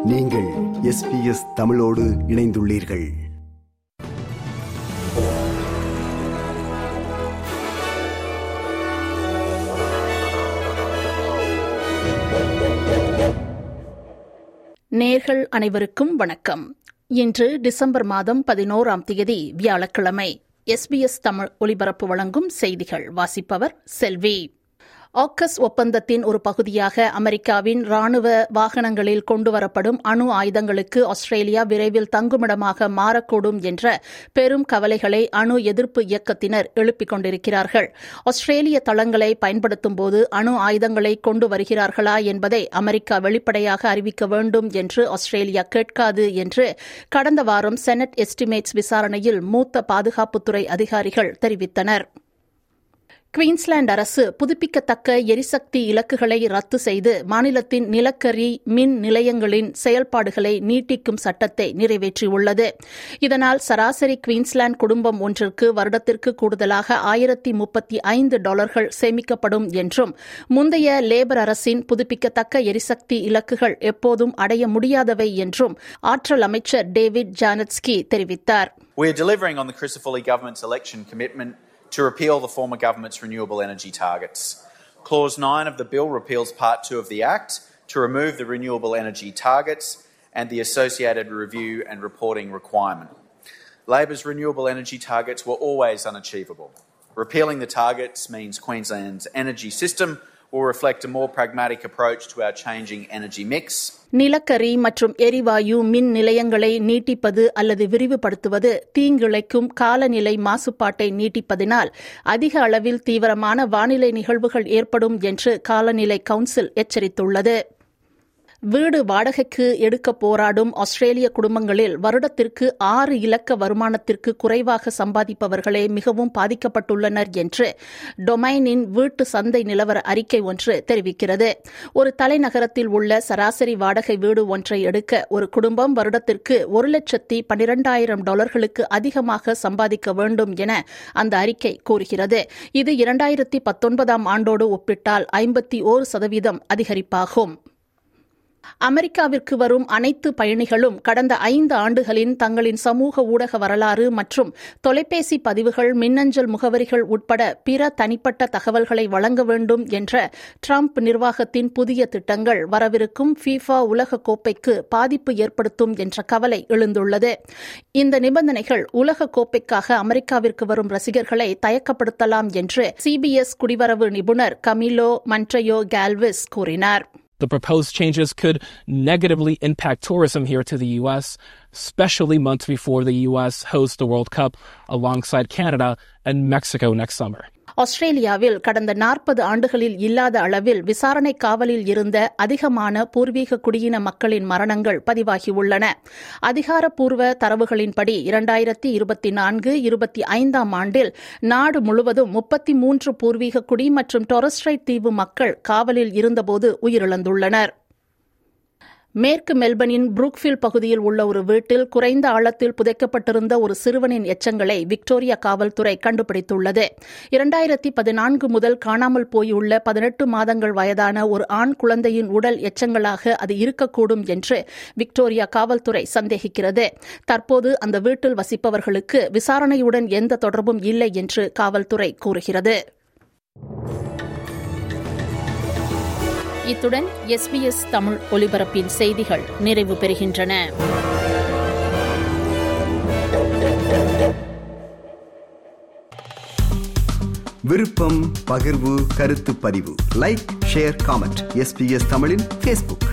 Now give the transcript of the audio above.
நீங்கள் எஸ்பிஎஸ் தமிழோடு இணைந்துள்ளீர்கள் நேர்கள் அனைவருக்கும் வணக்கம் இன்று டிசம்பர் மாதம் பதினோராம் தேதி வியாழக்கிழமை எஸ்பிஎஸ் தமிழ் ஒலிபரப்பு வழங்கும் செய்திகள் வாசிப்பவர் செல்வி ஆக்கஸ் ஒப்பந்தத்தின் ஒரு பகுதியாக அமெரிக்காவின் ராணுவ வாகனங்களில் கொண்டுவரப்படும் அணு ஆயுதங்களுக்கு ஆஸ்திரேலியா விரைவில் தங்குமிடமாக மாறக்கூடும் என்ற பெரும் கவலைகளை அணு எதிர்ப்பு இயக்கத்தினர் எழுப்பிக் கொண்டிருக்கிறார்கள் ஆஸ்திரேலிய தளங்களை பயன்படுத்தும் போது அணு ஆயுதங்களை கொண்டு வருகிறார்களா என்பதை அமெரிக்கா வெளிப்படையாக அறிவிக்க வேண்டும் என்று ஆஸ்திரேலியா கேட்காது என்று கடந்த வாரம் செனட் எஸ்டிமேட்ஸ் விசாரணையில் மூத்த பாதுகாப்புத்துறை அதிகாரிகள் தெரிவித்தனா் குவீன்ஸ்லாந்து அரசு புதுப்பிக்கத்தக்க எரிசக்தி இலக்குகளை ரத்து செய்து மாநிலத்தின் நிலக்கரி மின் நிலையங்களின் செயல்பாடுகளை நீட்டிக்கும் சட்டத்தை நிறைவேற்றியுள்ளது இதனால் சராசரி குவீன்ஸ்லாந்து குடும்பம் ஒன்றிற்கு வருடத்திற்கு கூடுதலாக ஆயிரத்தி முப்பத்தி ஐந்து டாலர்கள் சேமிக்கப்படும் என்றும் முந்தைய லேபர் அரசின் புதுப்பிக்கத்தக்க எரிசக்தி இலக்குகள் எப்போதும் அடைய முடியாதவை என்றும் ஆற்றல் அமைச்சர் டேவிட் ஜானட்ஸ்கி தெரிவித்தார் We are delivering on the Crisafulli government's election commitment to repeal the former government's renewable energy targets. Clause 9 of the bill repeals Part 2 of the Act to remove the renewable energy targets and the associated review and reporting requirement. Labor's renewable energy targets were always unachievable. Repealing the targets means Queensland's energy system will reflect a more pragmatic approach to our changing energy mix. நிலக்கரி மற்றும் எரிவாயு மின் நிலையங்களை நீட்டிப்பது அல்லது விரிவுபடுத்துவது தீங்கிழைக்கும் காலநிலை மாசுபாட்டை நீட்டிப்பதினால் அதிக அளவில் தீவிரமான வானிலை நிகழ்வுகள் ஏற்படும் என்று காலநிலை கவுன்சில் எச்சரித்துள்ளது வீடு வாடகைக்கு எடுக்க போராடும் ஆஸ்திரேலிய குடும்பங்களில் வருடத்திற்கு ஆறு இலக்க வருமானத்திற்கு குறைவாக சம்பாதிப்பவர்களே மிகவும் பாதிக்கப்பட்டுள்ளனர் என்று டொமைனின் வீட்டு சந்தை நிலவர அறிக்கை ஒன்று தெரிவிக்கிறது ஒரு தலைநகரத்தில் உள்ள சராசரி வாடகை வீடு ஒன்றை எடுக்க ஒரு குடும்பம் வருடத்திற்கு ஒரு லட்சத்தி பனிரெண்டாயிரம் டாலர்களுக்கு அதிகமாக சம்பாதிக்க வேண்டும் என அந்த அறிக்கை கூறுகிறது இது இரண்டாயிரத்தி பத்தொன்பதாம் ஆண்டோடு ஒப்பிட்டால் ஐம்பத்தி ஓரு சதவீதம் அதிகரிப்பாகும் அமெரிக்காவிற்கு வரும் அனைத்து பயணிகளும் கடந்த ஐந்து ஆண்டுகளின் தங்களின் சமூக ஊடக வரலாறு மற்றும் தொலைபேசி பதிவுகள் மின்னஞ்சல் முகவரிகள் உட்பட பிற தனிப்பட்ட தகவல்களை வழங்க வேண்டும் என்ற ட்ரம்ப் நிர்வாகத்தின் புதிய திட்டங்கள் வரவிருக்கும் ஃபீஃபா உலக கோப்பைக்கு பாதிப்பு ஏற்படுத்தும் என்ற கவலை எழுந்துள்ளது இந்த நிபந்தனைகள் உலக கோப்பைக்காக அமெரிக்காவிற்கு வரும் ரசிகர்களை தயக்கப்படுத்தலாம் என்று சிபிஎஸ் குடிவரவு நிபுணர் கமிலோ மன்ட்ரையோ கால்விஸ் கூறினார் The proposed changes could negatively impact tourism here to the U.S., especially months before the U.S. hosts the World Cup alongside Canada and Mexico next summer. ஆஸ்திரேலியாவில் கடந்த நாற்பது ஆண்டுகளில் இல்லாத அளவில் விசாரணை காவலில் இருந்த அதிகமான பூர்வீக குடியின மக்களின் மரணங்கள் பதிவாகியுள்ளன அதிகாரப்பூர்வ தரவுகளின்படி இரண்டாயிரத்தி இருபத்தி நான்கு இருபத்தி ஐந்தாம் ஆண்டில் நாடு முழுவதும் முப்பத்தி மூன்று பூர்வீக குடி மற்றும் டொரஸ்ட்ரைட் தீவு மக்கள் காவலில் இருந்தபோது உயிரிழந்துள்ளனா் மேற்கு மெல்பனின் புரூக்ஃபில் பகுதியில் உள்ள ஒரு வீட்டில் குறைந்த ஆழத்தில் புதைக்கப்பட்டிருந்த ஒரு சிறுவனின் எச்சங்களை விக்டோரியா காவல்துறை கண்டுபிடித்துள்ளது இரண்டாயிரத்தி பதினான்கு முதல் காணாமல் போயுள்ள பதினெட்டு மாதங்கள் வயதான ஒரு ஆண் குழந்தையின் உடல் எச்சங்களாக அது இருக்கக்கூடும் என்று விக்டோரியா காவல்துறை சந்தேகிக்கிறது தற்போது அந்த வீட்டில் வசிப்பவர்களுக்கு விசாரணையுடன் எந்த தொடர்பும் இல்லை என்று காவல்துறை கூறுகிறது இத்துடன் எஸ்பிஎஸ் தமிழ் ஒலிபரப்பின் செய்திகள் நிறைவு பெறுகின்றன விருப்பம் பகிர்வு கருத்து பதிவு லைக் ஷேர் காமெண்ட் எஸ்பிஎஸ் தமிழின் ஃபேஸ்புக்